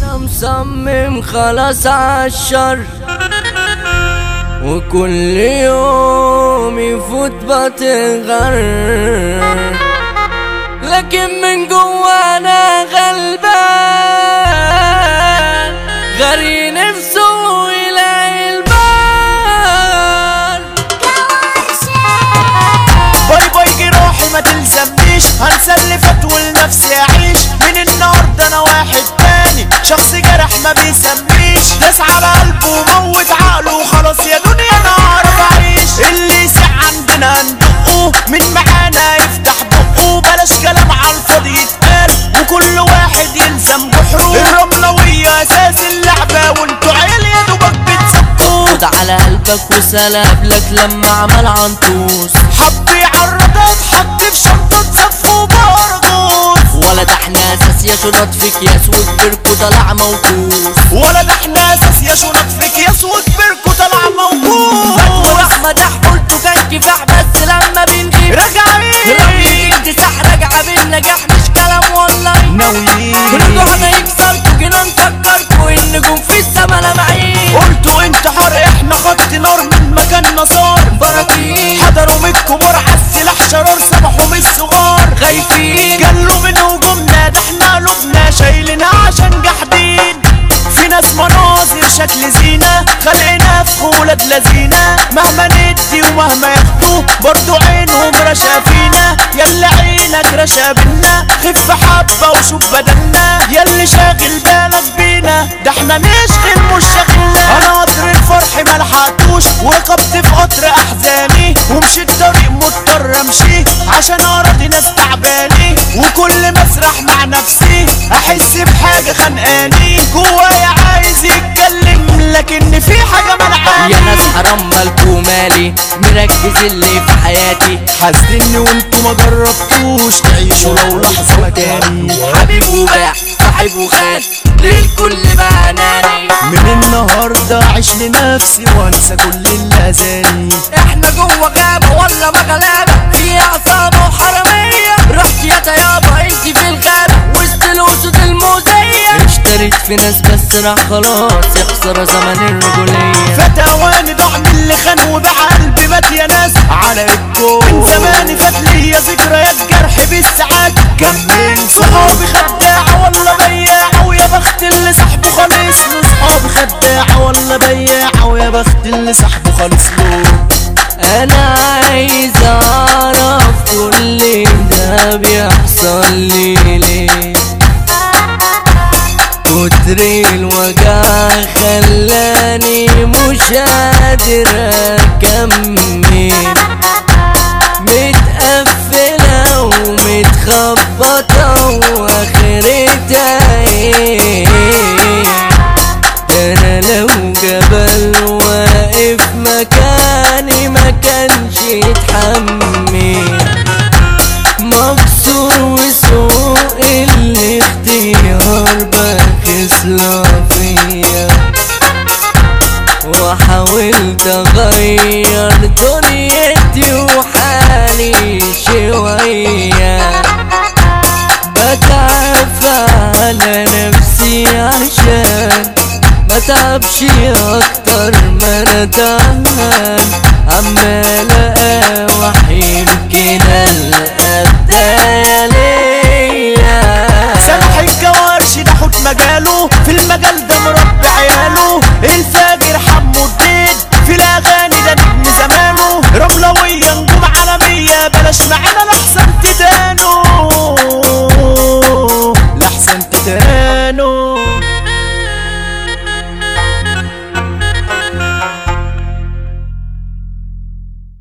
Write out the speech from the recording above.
انا مصمم خلاص عالشر وكل يوم يفوت بتغر لكن من جوا انا غلبان غري نفسه يلاقي البال باي باي جراحي ما تلزمنيش هنسى اللي فات ولنفسي اعيش من النهارده انا واحد تاني شخص جرح ما بيسميش داس على قلبه وموت عقله وخلاص يا دنيا انا اعرف اعيش اللي يسع عندنا هندقه من معانا يفتح بقه بلاش كلام على الفاضي يتقال وكل واحد يلزم بحره الرملوية اساس اللعبة وانتوا عيال يا دوبك بتسبقوا خد على قلبك وسلب لك لما عمل عنطوس حب يعرضك حط في شنطة صف وبرغوث ولا ده احنا اساس يا شنط في اكياس وكبركوا طلع موكوس ولا ده احنا اساس يا شنط في اكياس وكبركوا طلع موجود واحمد قلته كان كفاح بس لما بنغيب راجعين رميك اكتساح راجعة بالنجاح مش كلام والله ناويين رجوعنا يكسركوا جينا نفكركوا النجوم في السما لامعين قلتوا انتحار احنا خط نار من مكاننا صار براكين حضروا من الكبار عالسلاح شرار سمحوا من الصغار خايفين قالوا من هجومنا ده احنا قلوبنا شايلينها عشان جاحدين في ناس مناظر شكل زينة خلقنا في ولاد لذينة مهما ندي ومهما ياخدوا برضو عينهم رشا فينا يلا عينك رشا بينا خف حبة وشوف بدلنا ياللي شاغل بالك بينا ده احنا نشغل مش شاغلنا انا قطر الفرح ملحقتوش وركبت في قطر احزاني ومشيت طريق مضطر امشي عشان اراضي ناس تعباني وكل ما اسرح مع نفسي احس بحاجه خانقاني جوايا عايز يتكلم لكن في حاجه منعاني يا ناس حرام مالكوا مالي مركز اللي في حياتي حاسدني وانتوا ما جربتوش تعيشوا لو لحظه مكاني حبيب وباع صاحب وخان للكل بقى اناني من النهارده اعيش لنفسي وانسى كل اللي اذاني احنا جوه غابة ولا مغلابة في عصابة وحرامية رحت يا تيابا انت في الغابة وسط الاسود الموزية اشتريت في ناس بس راح خلاص يخسر زمن الرجولية فات اواني ضاع من اللي خان وباع قلبي مات يا ناس على الكون من زمان فات ليا ذكريات جرح بالساعات كان من صحابي خداعة ولا بياعة ويا بخت اللي صاحبه خالص له صحابي خداعة ولا بياعة ويا بخت اللي صاحبه خالص له انا عايز اعرف كل ده بيحصل لي ليه كتر الوجع خلاني مش قادر اكمل متقفلة ومتخبطة واخرتها ايه ده انا لو جبل واقف مكاني ما كانش يتحمل مكسور وسوء الاختيار بخسلة فيا وحاولت اغير دنيتي وحالي شوية بتعب على نفسي عشان ما تعبش اكتر ما انا تعبان عمال اقاوح يمكن القى بداية سامح الجوارش ده حوت مجاله في المجال ده مربي عياله